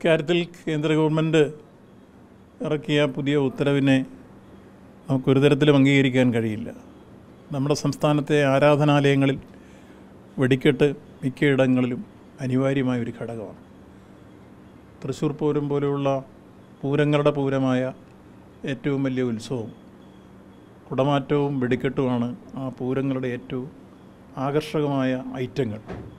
ഇക്കാര്യത്തിൽ കേന്ദ്ര ഗവൺമെൻറ് ഇറക്കിയ പുതിയ ഉത്തരവിനെ നമുക്കൊരു തരത്തിലും അംഗീകരിക്കാൻ കഴിയില്ല നമ്മുടെ സംസ്ഥാനത്തെ ആരാധനാലയങ്ങളിൽ വെടിക്കെട്ട് മിക്കയിടങ്ങളിലും അനിവാര്യമായ ഒരു ഘടകമാണ് തൃശ്ശൂർ പൂരം പോലെയുള്ള പൂരങ്ങളുടെ പൂരമായ ഏറ്റവും വലിയ ഉത്സവം കുടമാറ്റവും വെടിക്കെട്ടുമാണ് ആ പൂരങ്ങളുടെ ഏറ്റവും ആകർഷകമായ ഐറ്റങ്ങൾ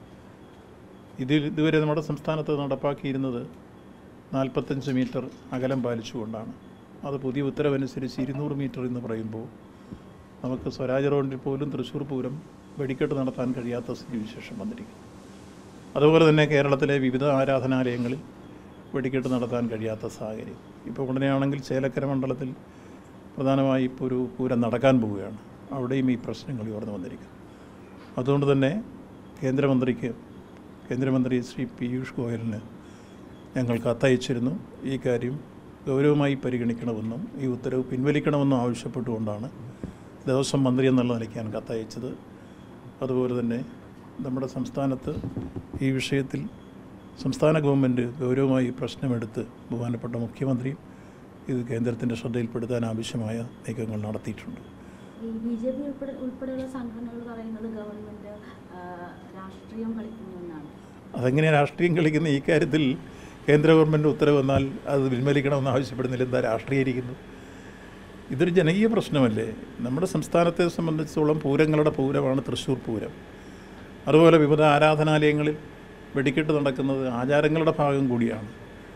ഇതിൽ ഇതുവരെ നമ്മുടെ സംസ്ഥാനത്ത് നടപ്പാക്കിയിരുന്നത് നാൽപ്പത്തഞ്ച് മീറ്റർ അകലം പാലിച്ചുകൊണ്ടാണ് അത് പുതിയ ഉത്തരവനുസരിച്ച് ഇരുന്നൂറ് മീറ്റർ എന്ന് പറയുമ്പോൾ നമുക്ക് സ്വരാജ് റോഡിൽ പോലും തൃശ്ശൂർ പൂരം വെടിക്കെട്ട് നടത്താൻ കഴിയാത്ത സ്ഥിതിവിശേഷം വന്നിരിക്കുന്നു അതുപോലെ തന്നെ കേരളത്തിലെ വിവിധ ആരാധനാലയങ്ങളിൽ വെടിക്കെട്ട് നടത്താൻ കഴിയാത്ത സാഹചര്യം ഇപ്പോൾ ഉടനെയാണെങ്കിൽ ചേലക്കര മണ്ഡലത്തിൽ പ്രധാനമായി ഇപ്പോൾ ഒരു പൂരം നടക്കാൻ പോവുകയാണ് അവിടെയും ഈ പ്രശ്നങ്ങൾ ഉയർന്നു വന്നിരിക്കുന്നു അതുകൊണ്ട് തന്നെ കേന്ദ്രമന്ത്രിക്ക് കേന്ദ്രമന്ത്രി ശ്രീ പീയൂഷ് ഗോയലിന് ഞങ്ങൾ കത്തയച്ചിരുന്നു ഈ കാര്യം ഗൗരവമായി പരിഗണിക്കണമെന്നും ഈ ഉത്തരവ് പിൻവലിക്കണമെന്നും ആവശ്യപ്പെട്ടുകൊണ്ടാണ് ദേവസ്വം മന്ത്രി എന്നുള്ള നിലയ്ക്ക് ഞാൻ കത്തയച്ചത് അതുപോലെ തന്നെ നമ്മുടെ സംസ്ഥാനത്ത് ഈ വിഷയത്തിൽ സംസ്ഥാന ഗവൺമെൻറ് ഗൗരവമായി പ്രശ്നമെടുത്ത് ബഹുമാനപ്പെട്ട മുഖ്യമന്ത്രിയും ഇത് കേന്ദ്രത്തിൻ്റെ ശ്രദ്ധയിൽപ്പെടുത്താൻ ആവശ്യമായ നീക്കങ്ങൾ നടത്തിയിട്ടുണ്ട് ഈ ബി ജെ പി ഉൾപ്പെടെ ഉൾപ്പെടെയുള്ള സംഘടനകൾ പറയുന്നത് ഗവൺമെന്റ് ആ, രാഷ്ട്രീയം കളിക്കുന്നു എന്നാണ് അതെങ്ങനെ രാഷ്ട്രീയം കളിക്കുന്ന ഈ കാര്യത്തിൽ കേന്ദ്ര ഗവൺമെൻറ് ഉത്തരവ് വന്നാൽ അത് പിൻവലിക്കണമെന്ന് ആവശ്യപ്പെടുന്നില്ല എന്താ രാഷ്ട്രീയരിക്കുന്നു ഇതൊരു ജനകീയ പ്രശ്നമല്ലേ നമ്മുടെ സംസ്ഥാനത്തെ സംബന്ധിച്ചിടത്തോളം പൂരങ്ങളുടെ പൂരമാണ് തൃശ്ശൂർ പൂരം അതുപോലെ വിവിധ ആരാധനാലയങ്ങളിൽ വെടിക്കെട്ട് നടക്കുന്നത് ആചാരങ്ങളുടെ ഭാഗം കൂടിയാണ്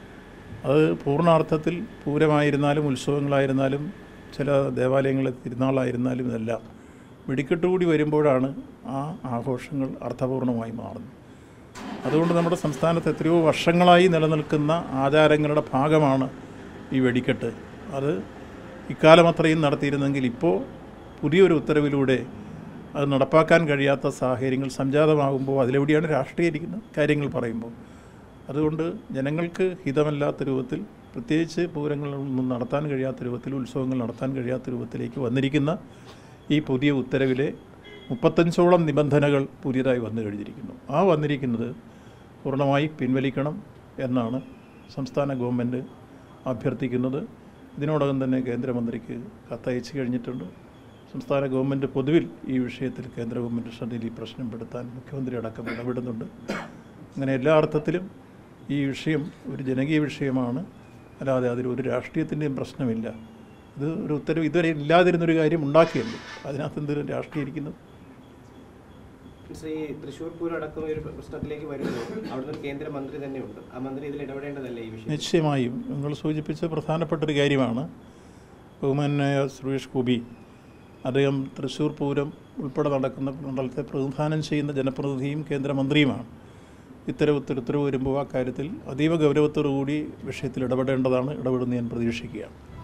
അത് പൂർണ്ണാർത്ഥത്തിൽ പൂരമായിരുന്നാലും ഉത്സവങ്ങളായിരുന്നാലും ചില ദേവാലയങ്ങളിലെ തിരുനാളായിരുന്നാലും ഇതെല്ലാം വെടിക്കെട്ട് കൂടി വരുമ്പോഴാണ് ആ ആഘോഷങ്ങൾ അർത്ഥപൂർണമായി മാറുന്നത് അതുകൊണ്ട് നമ്മുടെ സംസ്ഥാനത്ത് എത്രയോ വർഷങ്ങളായി നിലനിൽക്കുന്ന ആചാരങ്ങളുടെ ഭാഗമാണ് ഈ വെടിക്കെട്ട് അത് ഇക്കാലം അത്രയും നടത്തിയിരുന്നെങ്കിൽ ഇപ്പോൾ പുതിയൊരു ഉത്തരവിലൂടെ അത് നടപ്പാക്കാൻ കഴിയാത്ത സാഹചര്യങ്ങൾ സംജാതമാകുമ്പോൾ അതിലെവിടെയാണ് രാഷ്ട്രീയരിക്കുന്ന കാര്യങ്ങൾ പറയുമ്പോൾ അതുകൊണ്ട് ജനങ്ങൾക്ക് ഹിതമല്ലാത്ത രൂപത്തിൽ പ്രത്യേകിച്ച് പൂരങ്ങളൊന്നും നടത്താൻ കഴിയാത്ത രൂപത്തിൽ ഉത്സവങ്ങൾ നടത്താൻ കഴിയാത്ത രൂപത്തിലേക്ക് വന്നിരിക്കുന്ന ഈ പുതിയ ഉത്തരവിലെ മുപ്പത്തഞ്ചോളം നിബന്ധനകൾ പുതിയതായി വന്നു കഴിഞ്ഞിരിക്കുന്നു ആ വന്നിരിക്കുന്നത് പൂർണ്ണമായി പിൻവലിക്കണം എന്നാണ് സംസ്ഥാന ഗവൺമെൻറ് അഭ്യർത്ഥിക്കുന്നത് ഇതിനോടകം തന്നെ കേന്ദ്രമന്ത്രിക്ക് കത്തയച്ചു കഴിഞ്ഞിട്ടുണ്ട് സംസ്ഥാന ഗവൺമെൻറ് പൊതുവിൽ ഈ വിഷയത്തിൽ കേന്ദ്ര ഗവൺമെൻറ് ശ്രദ്ധയിൽ ഈ പ്രശ്നം പെടുത്താൻ മുഖ്യമന്ത്രി അടക്കം ഇടപെടുന്നുണ്ട് അങ്ങനെ എല്ലാ അർത്ഥത്തിലും ഈ വിഷയം ഒരു ജനകീയ വിഷയമാണ് അല്ലാതെ അതിൽ ഒരു രാഷ്ട്രീയത്തിൻ്റെയും പ്രശ്നമില്ല ഇത് ഒരു ഉത്തരവ് ഇതുവരെ ഇല്ലാതിരുന്നൊരു കാര്യം ഉണ്ടാക്കിയല്ലോ അതിനകത്ത് എന്തെങ്കിലും രാഷ്ട്രീയരിക്കുന്നത് ശ്രീ തൃശ്ശൂർ പൂരം അടക്കം ഒരു പ്രശ്നത്തിലേക്ക് വരുമ്പോൾ അവിടുന്ന് ഒരു കേന്ദ്രമന്ത്രി തന്നെയുണ്ട് ആ മന്ത്രി ഇതിൽ ഇടപെടേണ്ടതല്ലേ ഈ വിഷയം നിശ്ചയമായും നിങ്ങൾ സൂചിപ്പിച്ച പ്രധാനപ്പെട്ടൊരു കാര്യമാണ് ബഹുമാനായ സുരേഷ് ഗോപി അദ്ദേഹം തൃശ്ശൂർ പൂരം ഉൾപ്പെടെ നടക്കുന്ന മണ്ഡലത്തെ പ്രതിനിധാനം ചെയ്യുന്ന ജനപ്രതിനിധിയും കേന്ദ്രമന്ത്രിയുമാണ് ഇത്തരത്തിൽ ഉത്തരവ് വരുമ്പോൾ ആ കാര്യത്തിൽ അതീവ ഗൗരവത്തോടു കൂടി വിഷയത്തിൽ ഇടപെടേണ്ടതാണ് ഇടപെടുന്ന ഞാൻ പ്രതീക്ഷിക്കുകയാണ്